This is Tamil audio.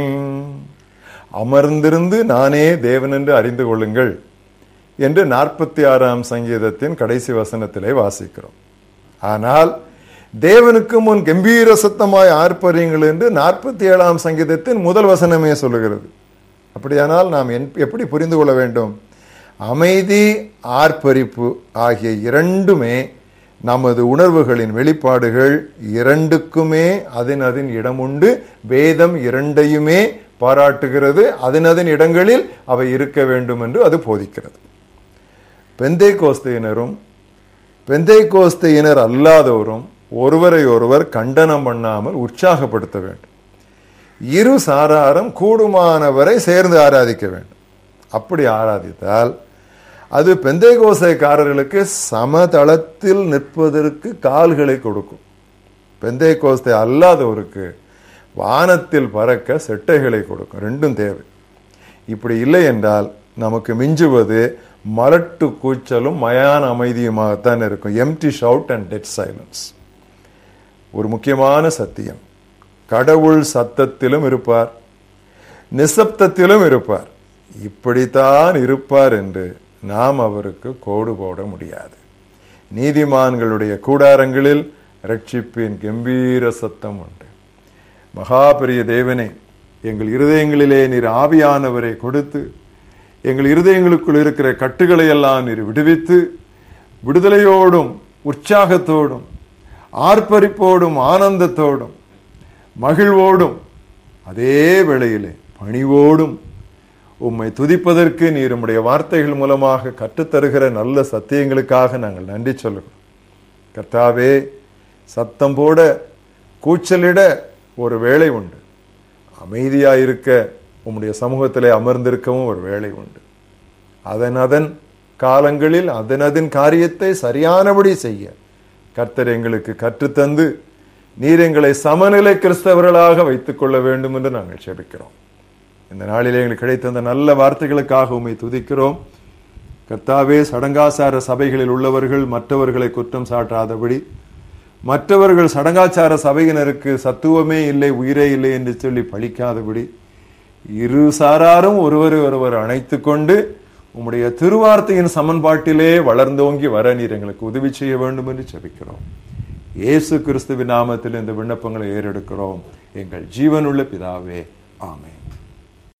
அமர்ந்திருந்து நானே தேவன் என்று அறிந்து கொள்ளுங்கள் என்று நாற்பத்தி ஆறாம் சங்கீதத்தின் கடைசி வசனத்திலே வாசிக்கிறோம் ஆனால் தேவனுக்கு முன் கம்பீர சத்தமாய் ஆர்ப்பரியுங்கள் என்று நாற்பத்தி ஏழாம் சங்கீதத்தின் முதல் வசனமே சொல்லுகிறது அப்படியானால் நாம் என்- எப்படி புரிந்து கொள்ள வேண்டும் அமைதி ஆர்ப்பரிப்பு ஆகிய இரண்டுமே நமது உணர்வுகளின் வெளிப்பாடுகள் இரண்டுக்குமே அதன் அதன் இடமுண்டு வேதம் இரண்டையுமே பாராட்டுகிறது அதன் அதன் இடங்களில் அவை இருக்க வேண்டும் என்று அது போதிக்கிறது பெந்தை கோஸ்தையினரும் பெந்தை கோஸ்தையினர் அல்லாதோரும் ஒருவரை ஒருவர் கண்டனம் பண்ணாமல் உற்சாகப்படுத்த வேண்டும் இரு சாராரும் கூடுமானவரை சேர்ந்து ஆராதிக்க வேண்டும் அப்படி ஆராதித்தால் அது பெந்தை கோசைக்காரர்களுக்கு சமதளத்தில் நிற்பதற்கு கால்களை கொடுக்கும் பெந்தை கோஸ்தை அல்லாதவருக்கு வானத்தில் பறக்க செட்டைகளை கொடுக்கும் ரெண்டும் தேவை இப்படி இல்லை என்றால் நமக்கு மிஞ்சுவது மலட்டு கூச்சலும் மயான அமைதியுமாகத்தான் இருக்கும் empty shout and dead silence ஒரு முக்கியமான சத்தியம் கடவுள் சத்தத்திலும் இருப்பார் நிசப்தத்திலும் இருப்பார் இப்படித்தான் இருப்பார் என்று நாம் அவருக்கு கோடு போட முடியாது நீதிமான்களுடைய கூடாரங்களில் ரட்சிப்பின் கம்பீர சத்தம் உண்டு மகா பெரிய தேவனே எங்கள் இருதயங்களிலே நீர் ஆவியானவரை கொடுத்து எங்கள் இருதயங்களுக்குள் இருக்கிற கட்டுகளை எல்லாம் நீர் விடுவித்து விடுதலையோடும் உற்சாகத்தோடும் ஆர்ப்பரிப்போடும் ஆனந்தத்தோடும் மகிழ்வோடும் அதே வேளையிலே பணிவோடும் உம்மை துதிப்பதற்கு நீர் உம்முடைய வார்த்தைகள் மூலமாக கற்றுத்தருகிற நல்ல சத்தியங்களுக்காக நாங்கள் நன்றி சொல்லுகிறோம் கர்த்தாவே சத்தம் போட கூச்சலிட ஒரு வேலை உண்டு அமைதியாயிருக்க உம்முடைய சமூகத்திலே அமர்ந்திருக்கவும் ஒரு வேலை உண்டு அதன் அதன் காலங்களில் அதன் அதன் காரியத்தை சரியானபடி செய்ய கர்த்தர் எங்களுக்கு கற்றுத்தந்து நீர் எங்களை சமநிலை கிறிஸ்தவர்களாக வைத்துக் கொள்ள வேண்டும் என்று நாங்கள் செபிக்கிறோம் இந்த நாளிலே எங்களுக்கு கிடைத்த அந்த நல்ல வார்த்தைகளுக்காக உம்மை துதிக்கிறோம் கர்த்தாவே சடங்காசார சபைகளில் உள்ளவர்கள் மற்றவர்களை குற்றம் சாட்டாதபடி மற்றவர்கள் சடங்காச்சார சபையினருக்கு சத்துவமே இல்லை உயிரே இல்லை என்று சொல்லி பழிக்காதபடி இரு சாராரும் ஒருவரை ஒருவர் அணைத்துக் கொண்டு உம்முடைய திருவார்த்தையின் சமன்பாட்டிலே வளர்ந்தோங்கி வர நீர் எங்களுக்கு உதவி செய்ய வேண்டும் என்று செபிக்கிறோம் இயேசு கிறிஸ்துவின் நாமத்தில் இந்த விண்ணப்பங்களை ஏறெடுக்கிறோம் எங்கள் ஜீவனுள்ள பிதாவே ஆமென்